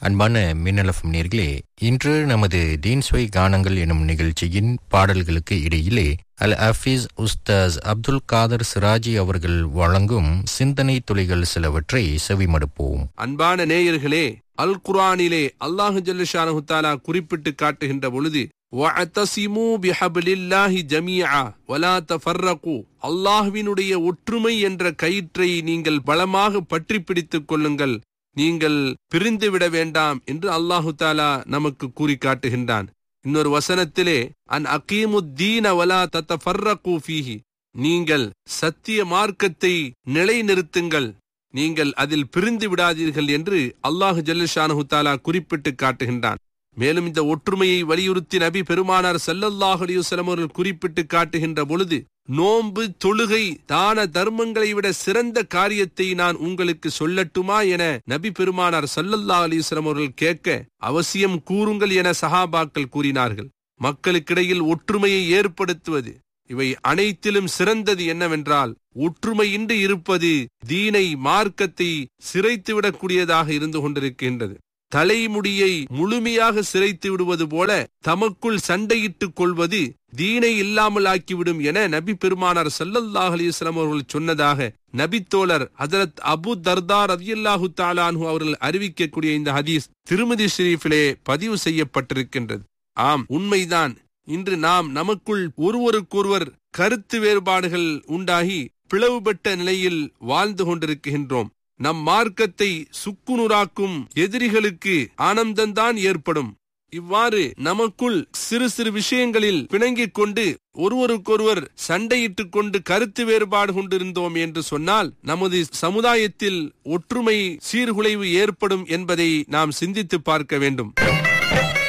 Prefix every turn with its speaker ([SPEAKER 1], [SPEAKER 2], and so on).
[SPEAKER 1] அன்பான மின்னலஃபம் நேர்களே இன்று நமது தீன்ஸ்வை கானங்கள் எனும் நிகழ்ச்சியின் பாடல்களுக்கு இடையிலே அல் ஹஃபீஸ் உஸ்தாஸ் அப்துல் காதர் சிராஜி அவர்கள் வழங்கும் சிந்தனை துளிகள் சிலவற்றை செவிமடுப்போம்
[SPEAKER 2] அன்பான நேயர்களே அல் குர்ஆனிலே அல்லாஹு ஜல்லஷானஹு தஆலா குறிப்பிட்டு காட்டுகின்ற பொழுது وَاعْتَصِمُوا بِحَبْلِ اللَّهِ جَمِيعًا وَلَا تَفَرَّقُوا அல்லாஹ்வினுடைய ஒற்றுமை என்ற கயிற்றை நீங்கள் பலமாக பற்றி பிடித்துக் கொள்ளுங்கள் நீங்கள் பிரிந்து விட வேண்டாம் என்று அல்லாஹு தாலா நமக்கு கூறி காட்டுகின்றான் இன்னொரு வசனத்திலே அன் அகீமுத்தீன வலா தத்தஃபர்ரகு ஃபீஹி நீங்கள் சத்திய மார்க்கத்தை நிலைநிறுத்துங்கள் நீங்கள் அதில் பிரிந்து விடாதீர்கள் என்று அல்லாஹு ஜல்லுஷானஹு தாலா குறிப்பிட்டு காட்டுகின்றான் மேலும் இந்த ஒற்றுமையை வலியுறுத்தி நபி பெருமானார் ஸல்லல்லாஹு அலைஹி வஸல்லம் அவர்கள் குறிப்பிட்டு காட்டுகின்ற பொழுது நோன்பு தொழுகை தான தர்மங்களை விட சிறந்த காரியத்தை நான் உங்களுக்கு சொல்லட்டுமா என நபி பெருமானார் ஸல்லல்லாஹு அலைஹி வஸல்லம் அவர்கள் கேட்க அவசியம் கூறுங்கள் என சஹாபாக்கள் கூறினார்கள் மக்களுக்கிடையில் ஒற்றுமையை ஏற்படுத்துவது இவை அனைத்திலும் சிறந்தது என்னவென்றால் ஒற்றுமையின்றி இருப்பது தீனை மார்க்கத்தை சிறைத்துவிடக்கூடியதாக இருந்து கொண்டிருக்கின்றது தலைமுடியை முழுமையாக சிரைத்து விடுவது போல தமக்குள் சண்டையிட்டுக் கொள்வது தீனை இல்லாமல் ஆக்கிவிடும் என நபி பெருமானார் சல்லல்லாஹ் அலிஸ்லாம் அவர்கள் சொன்னதாக நபித்தோழர் ஹசரத் அபு தர்தார் ரதியல்லாஹு தாலானு அவர்கள் அறிவிக்கக்கூடிய இந்த ஹதீஸ் திருமதி ஷெரீஃபிலே பதிவு செய்யப்பட்டிருக்கின்றது ஆம் உண்மைதான் இன்று நாம் நமக்குள் ஒருவருக்கொருவர் கருத்து வேறுபாடுகள் உண்டாகி பிளவுபட்ட நிலையில் வாழ்ந்து கொண்டிருக்கின்றோம் நம் மார்க்கத்தை சுக்குநூறாக்கும் எதிரிகளுக்கு ஆனந்தம்தான் ஏற்படும் இவ்வாறு நமக்குள் சிறு சிறு விஷயங்களில் பிணங்கிக் கொண்டு ஒருவருக்கொருவர் சண்டையிட்டுக் கொண்டு கருத்து வேறுபாடு கொண்டிருந்தோம் என்று சொன்னால் நமது சமுதாயத்தில் ஒற்றுமை சீர்குலைவு ஏற்படும் என்பதை நாம் சிந்தித்து பார்க்க வேண்டும்